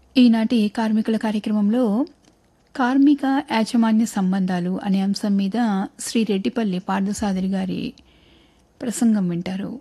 ఈనాటి కార్మికుల కార్యక్రమంలో కార్మిక యాజమాన్య సంబంధాలు అనే అంశం మీద శ్రీ రెడ్డిపల్లి పార్థసాదరి గారి ప్రసంగం వింటారు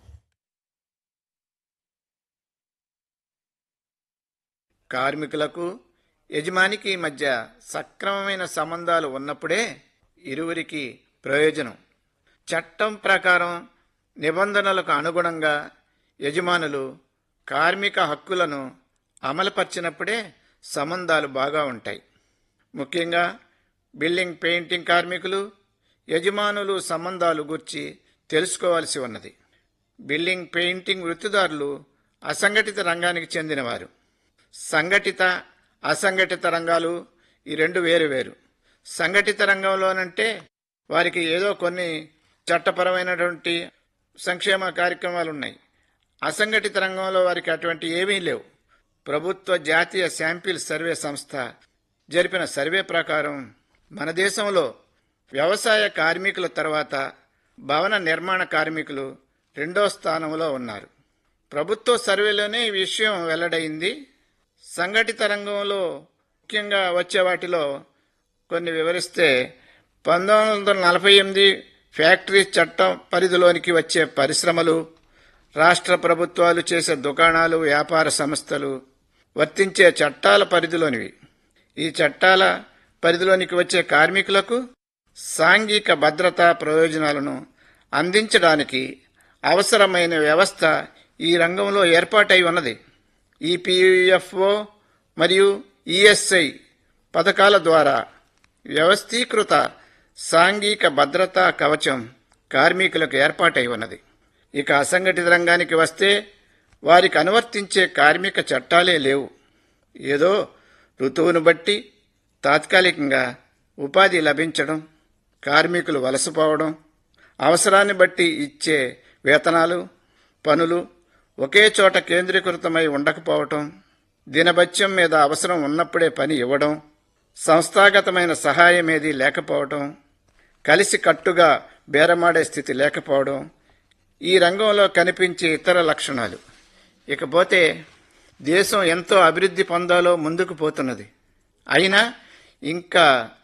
కార్మికులకు యజమానికి మధ్య సక్రమమైన సంబంధాలు ఉన్నప్పుడే ఇరువురికి ప్రయోజనం చట్టం ప్రకారం నిబంధనలకు అనుగుణంగా యజమానులు కార్మిక హక్కులను అమలుపరిచినప్పుడే సంబంధాలు బాగా ఉంటాయి ముఖ్యంగా బిల్డింగ్ పెయింటింగ్ కార్మికులు యజమానులు సంబంధాలు గురించి తెలుసుకోవాల్సి ఉన్నది బిల్డింగ్ పెయింటింగ్ వృత్తిదారులు అసంఘటిత రంగానికి చెందినవారు సంఘటిత అసంఘటిత రంగాలు ఈ రెండు వేరు వేరు సంఘటిత రంగంలోనంటే వారికి ఏదో కొన్ని చట్టపరమైనటువంటి సంక్షేమ కార్యక్రమాలు ఉన్నాయి అసంఘటిత రంగంలో వారికి అటువంటి ఏమీ లేవు ప్రభుత్వ జాతీయ శాంపిల్ సర్వే సంస్థ జరిపిన సర్వే ప్రకారం మన దేశంలో వ్యవసాయ కార్మికుల తర్వాత భవన నిర్మాణ కార్మికులు రెండో స్థానంలో ఉన్నారు ప్రభుత్వ సర్వేలోనే ఈ విషయం వెల్లడైంది సంఘటిత రంగంలో ముఖ్యంగా వచ్చే వాటిలో కొన్ని వివరిస్తే పంతొమ్మిది వందల నలభై ఎనిమిది ఫ్యాక్టరీ చట్టం పరిధిలోనికి వచ్చే పరిశ్రమలు రాష్ట్ర ప్రభుత్వాలు చేసే దుకాణాలు వ్యాపార సంస్థలు వర్తించే చట్టాల పరిధిలోనివి ఈ చట్టాల పరిధిలోనికి వచ్చే కార్మికులకు సాంఘిక భద్రతా ప్రయోజనాలను అందించడానికి అవసరమైన వ్యవస్థ ఈ రంగంలో ఏర్పాటై ఉన్నది ఈపీఎఫ్ఓ మరియు ఈఎస్ఐ పథకాల ద్వారా వ్యవస్థీకృత సాంఘిక భద్రతా కవచం కార్మికులకు ఏర్పాటై ఉన్నది ఇక అసంఘటిత రంగానికి వస్తే వారికి అనువర్తించే కార్మిక చట్టాలే లేవు ఏదో ఋతువును బట్టి తాత్కాలికంగా ఉపాధి లభించడం కార్మికులు వలసపోవడం అవసరాన్ని బట్టి ఇచ్చే వేతనాలు పనులు ఒకే చోట కేంద్రీకృతమై ఉండకపోవటం దినభత్యం మీద అవసరం ఉన్నప్పుడే పని ఇవ్వడం సంస్థాగతమైన సహాయం ఏదీ లేకపోవడం కలిసి కట్టుగా బేరమాడే స్థితి లేకపోవడం ఈ రంగంలో కనిపించే ఇతర లక్షణాలు ఇకపోతే దేశం ఎంతో అభివృద్ధి పొందాలో ముందుకు పోతున్నది అయినా ఇంకా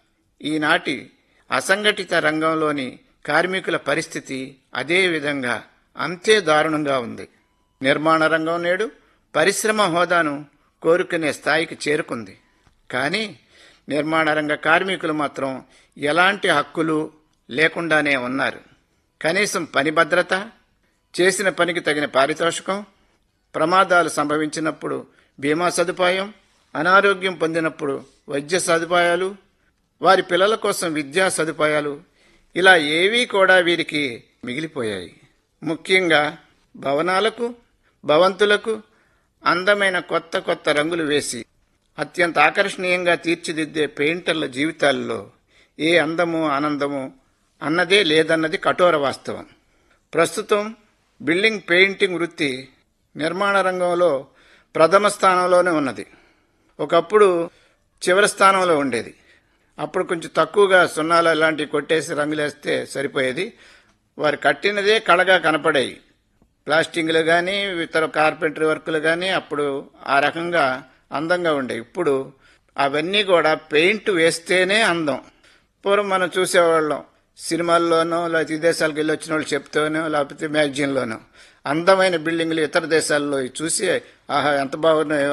ఈనాటి అసంఘటిత రంగంలోని కార్మికుల పరిస్థితి అదే విధంగా అంతే దారుణంగా ఉంది నిర్మాణ రంగం నేడు పరిశ్రమ హోదాను కోరుకునే స్థాయికి చేరుకుంది కానీ నిర్మాణ రంగ కార్మికులు మాత్రం ఎలాంటి హక్కులు లేకుండానే ఉన్నారు కనీసం పని భద్రత చేసిన పనికి తగిన పారితోషికం ప్రమాదాలు సంభవించినప్పుడు బీమా సదుపాయం అనారోగ్యం పొందినప్పుడు వైద్య సదుపాయాలు వారి పిల్లల కోసం విద్యా సదుపాయాలు ఇలా ఏవీ కూడా వీరికి మిగిలిపోయాయి ముఖ్యంగా భవనాలకు భవంతులకు అందమైన కొత్త కొత్త రంగులు వేసి అత్యంత ఆకర్షణీయంగా తీర్చిదిద్దే పెయింటర్ల జీవితాల్లో ఏ అందము ఆనందము అన్నదే లేదన్నది కఠోర వాస్తవం ప్రస్తుతం బిల్డింగ్ పెయింటింగ్ వృత్తి నిర్మాణ రంగంలో ప్రథమ స్థానంలోనే ఉన్నది ఒకప్పుడు చివరి స్థానంలో ఉండేది అప్పుడు కొంచెం తక్కువగా సున్నాలు ఇలాంటివి కొట్టేసి రంగులేస్తే సరిపోయేది వారు కట్టినదే కళగా కనపడేవి ప్లాస్టింగ్లు కానీ ఇతర కార్పెంటరీ వర్కులు కానీ అప్పుడు ఆ రకంగా అందంగా ఉండేవి ఇప్పుడు అవన్నీ కూడా పెయింట్ వేస్తేనే అందం పూర్వం మనం చూసేవాళ్ళం సినిమాల్లోనో లేకపోతే విదేశాలకు వెళ్ళి వచ్చిన వాళ్ళు చెప్తూనో లేకపోతే మ్యాగజైన్లోనో అందమైన బిల్డింగ్లు ఇతర దేశాల్లో చూసి ఆహా ఎంత బాగున్నాయో